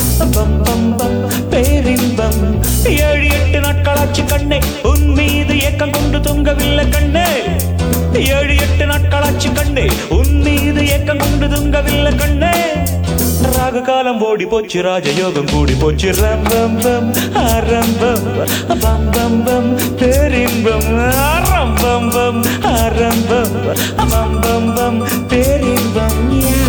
பம் பம் பம் பேரின்பம் ஏழு எட்டு நாட்களாச்சு கண்ணே உன் மீது ஏக்கம் கொண்டு தொங்கவில்லை கண்ணே ஏழு எட்டு நாட்களாச்சு கண்ணே உன் மீது ஏக்கம் கொண்டு தொங்கவில்லை கண்ணே ராகு காலம் ஓடி போச்சு ராஜயோகம் கூடி போச்சு ரம்பம் பம் ஆரம்பம் பம் பம் பம் பேரின்பம் ஆரம்பம் பம் ஆரம்பம் பம் பம் பம் பேரின்பம் yeah.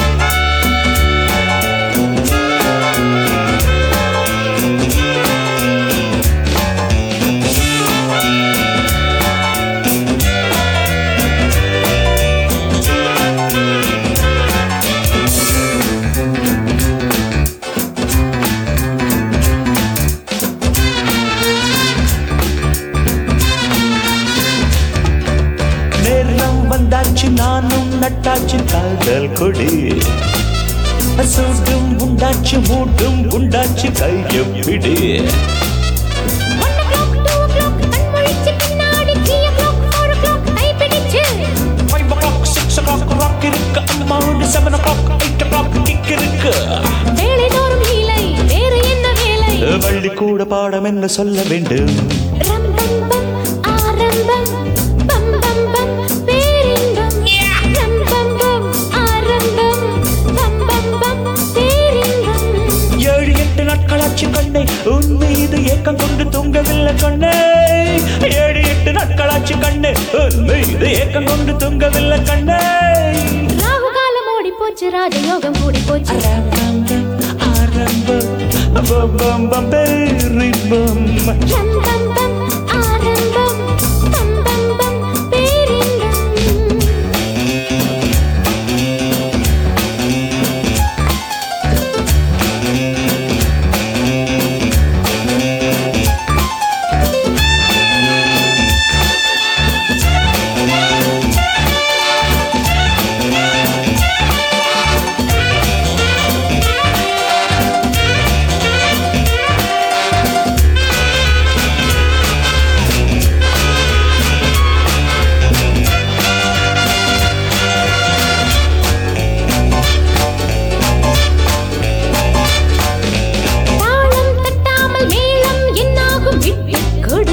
நேரம் வந்தாச்சு நானும் நட்டாச்சு காதல் கொடி சூட்டும் உண்டாச்சு மூட்டும் உண்டாச்சு கையம் பிடி one o'clock two o'clock கண் முழிச்சு பின்னாடி three o'clock four o'clock கை பிடிச்சு five o'clock six o'clock rock இருக்கு அம்மாவோட seven o'clock eight o'clock kick இருக்கு வேலை தோறும் ஹீலை வேறு என்ன வேலை வள்ளி கூட பாடம் என்ன சொல்ல வேண்டும் ரம் பம் பம் ஆரம்பம் பம் பம் பம் பேரின்பம் ரம் பம் பம் ஆரம்பம் பம் பம் பம் பேரின்பம் ஏழு எட்டு நாட்களாச்சு கண்ணை உன் மீது ஏக்கம் கொண்டு தூங்கவில்லை கண்ணே ஏழு எட்டு நாட்களாச்சு கண்ணு உன் மீது ஏக்கம் கொண்டு தூங்கவில்லை கண்ணே ராகு காலம் ஓடி போச்சு ராஜயோகம் கூடி போச்சு ஆரம்பம் பம் பம் பம் பேரின்பம் ரம் பம் பம் ஆரம்பம் பம் பம் பம் பேரின்பம் தாளம் தட்டாமல் மேளம் என்னாகும் விட்டு கொடு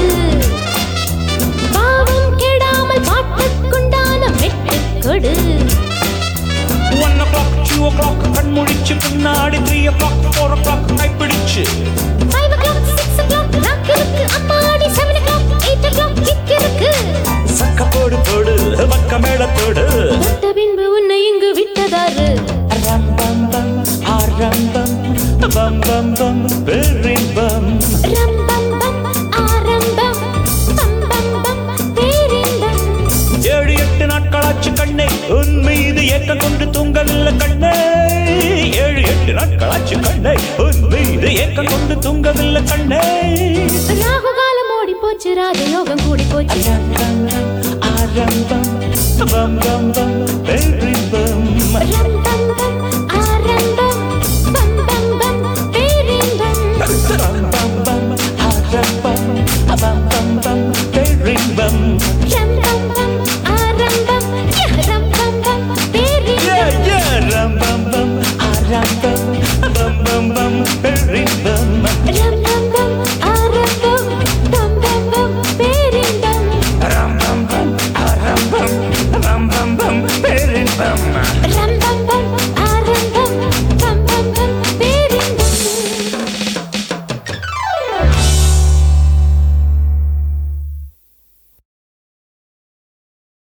பாவம் கெடாமல் பாட்டுக்குண்டான வெட்டு கொடு one o'clock two o'clock கண் முழிச்சு பின்னாடி three o'clock four o'clock கைப்பிடிச்சு five o'clock six o'clock rock இருக்கு அம்மாடி seven o'clock eight o'clock kick இருக்கு சக்க போடு போடு பக்க மேளத்தோடு தொட்ட பின்பு உன்னை இங்கு விட்டதாரு ரம்பம் பம் ஆரம்பம் பம் பம் பம் பேரின்பம் ரம் பம் பம் ஆரம்பம் பம் பம் பம் பேரின்பம் ஏழு எட்டு நாட்களாச்சு கண்ணே உன் மீது ஏக்கம் கொண்டு தூங்கவில்லை கண்ணே ஏழு எட்டு நாட்களாச்சு கண்ணே உன் மீது ஏக்கம் கொண்டு தூங்கவில்லை கண்ணே ராகு காலம் ஓடி போச்சு ராஜயோகம் கூடி போச்சு ஆரம்பம் பம் பம் பம் பேரின்பம் ரம் பம் பம் ஆரம்பம் பம் பம் பம் பேரின்பம் பம் பம் பம் ஆரம்பம் பம் பம் பம் பேரின்பம் ரம் பம் பம் ஆரம்பம் ரம் பம் பம் பேரின்பம் Yeah, yeah, ram bam bam, ஆரம்பம் பம் பம் பம் பேரின்பம் ரம் பம் பம் ஆரம்பம் பம் பம் பம் பேரின்பம் ram bam bam, ஆரம்பம் பம் பம் பம் பேரின்பம் ரம்